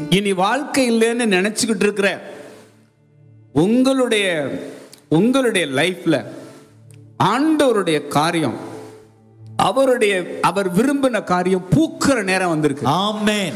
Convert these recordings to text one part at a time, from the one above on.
இனி வாழ்க்கை இல்லைன்னு நினைச்சுக்கிட்டு இருக்கிற உங்களுடைய உங்களுடைய லைஃப்ல ஆண்டவருடைய காரியம் அவருடைய அவர் விரும்பின காரியம் பூக்கிற நேரம் வந்திருக்கு ஆமென்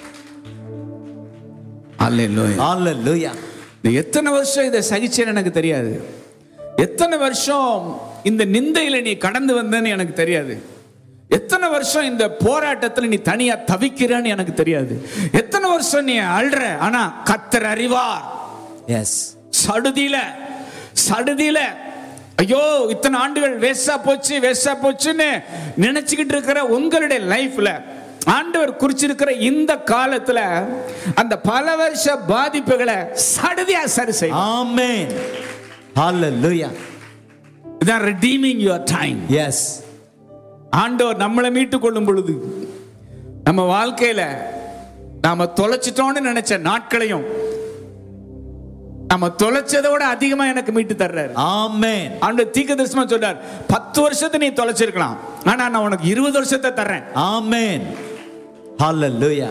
அல்லேலூயா ஹalleluya நீ எத்தனை வருஷம் இதை சகிச்சேன்னு எனக்கு தெரியாது எத்தனை வருஷம் இந்த நிந்தையில நீ கடந்து வந்தேன்னு எனக்கு தெரியாது எத்தனை வருஷம் இந்த போராட்டத்துல நீ தனியா தவிக்கிறேன்னு எனக்கு தெரியாது எத்தனை வருஷம் நீ அழ்ற ஆனா கத்தர் அறிவார் எஸ் சடுதியில சடுதியில ஐயோ இத்தனை ஆண்டுகள் வேஸ்டா போச்சு வேஸ்டா போச்சுன்னு நினைச்சுக்கிட்டு இருக்கிற உங்களுடைய லைஃப்ல ஆண்டவர் குறிச்சிருக்கிற இந்த காலத்துல அந்த பல வருஷ பாதிப்புகளை சடுதியா சரி செய்யும் ஆமென் ஹalleluya இதான் redeeming your டைம் எஸ் ஆண்டவர் நம்மளை மீட்டு கொள்ளும் பொழுது நம்ம வாழ்க்கையில நாம தொலைச்சிட்டோம்னு நினைச்ச நாட்களையும் நம்ம தொலைச்சதை விட அதிகமா எனக்கு மீட்டு தர்றாரு ஆமென் ஆண்டு தீக்க தரிசனமா சொல்றார் பத்து வருஷத்தை நீ தொலைச்சிருக்கலாம் ஆனா நான் உனக்கு இருபது வருஷத்தை தர்றேன் ஆமென் ஹalleluya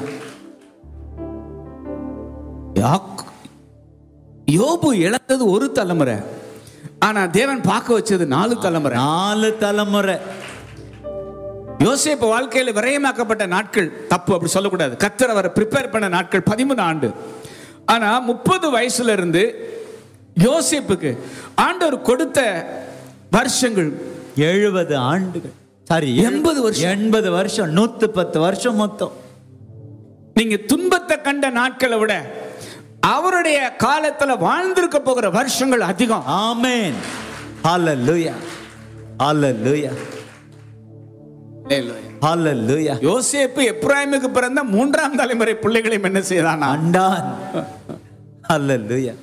யாக்- யோபு இழந்தது ஒரு தலைமுறை ஆனா தேவன் பார்க்க வச்சது நாலு தலைமுறை நாலு தலைமுறை யோசேப்பு வாழ்க்கையில விரயமாக்கப்பட்ட நாட்கள் தப்பு அப்படி சொல்லக்கூடாது கத்தர் அவரை ப்ரிப்பேர் பண்ண நாட்கள் பதிமூணு ஆண்டு ஆனா முப்பது வயசுல இருந்து யோசேப்புக்கு ஆண்டவர் கொடுத்த வருஷங்கள் எழுபது ஆண்டுகள் சாரி எண்பது வருஷம். எண்பது வருஷம் நூத்து பத்து வருஷம் மொத்தம் நீங்க துன்பத்தை கண்ட நாட்களை விட அவருடைய காலத்துல வாழ்ந்திருக்க போகிற வருஷங்கள் அதிகம் ஆமென் ஹalleluya ஹalleluya ஹalleluya யோசேப்பு எப்ராயிமுக்கு பிறந்த மூன்றாம் தலைமுறை பிள்ளைகளையும் என்ன செய்தானா அண்டான் ஹalleluya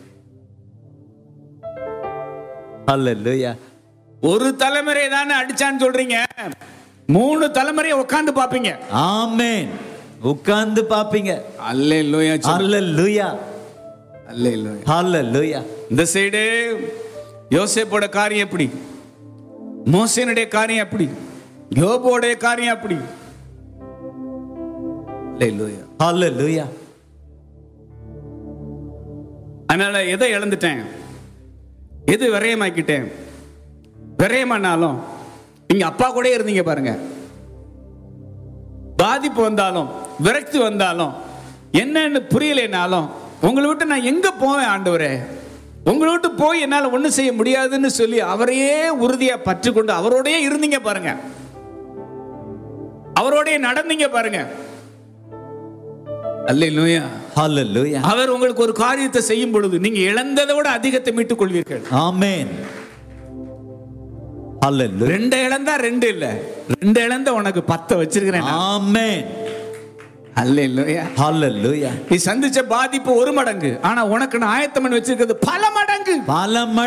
ஹalleluya ஒரு தலைமுறை தானே அடிச்சான்னு சொல்றீங்க மூணு தலைமுறையை உட்கார்ந்து பாப்பீங்க ஆமென் உட்கார்ந்து பாப்பீங்க அல்லே லோயா ஹalleluya அல்லே லோயா ஹalleluya இந்த சைடு யோசேப்போட காரியம் எப்படி மோசனுடைய காரியம் எப்படி யோபோடைய காரியம் எப்படி அல்லேலூயா. ஹalleluya அதனால எதை இழந்துட்டேன் எது விரயமாக்கிட்டேன் விரயமானாலும் நீங்க அப்பா கூட இருந்தீங்க பாருங்க பாதிப்பு வந்தாலும் விரக்தி வந்தாலும் என்னன்னு புரியலைனாலும் உங்களை விட்டு நான் எங்க போவேன் ஆண்டவரே உங்களை விட்டு போய் என்னால ஒண்ணும் செய்ய முடியாதுன்னு சொல்லி அவரையே உறுதியா பற்று கொண்டு அவரோடயே இருந்தீங்க பாருங்க அவரோடயே நடந்தீங்க பாருங்க அல்லேலூயா ஹalleluya அவர் உங்களுக்கு ஒரு காரியத்தை செய்யும் பொழுது நீங்க இழந்ததை விட அதிகத்தை மீட்டுக் கொள்வீர்கள் ஆமென் ஹalleluya ரெண்டு இழந்தா ரெண்டு இல்ல ரெண்டு இழந்த உனக்கு பத்த வச்சிருக்கிறேன் நான். ஆமென் அல்லேலூயா ஹalleluya நீ சந்திச்ச பாதிப்பு ஒரு மடங்கு ஆனா உனக்கு நான் ஆயத்தம் பண்ணி வச்சிருக்கிறது பல மடங்கு பல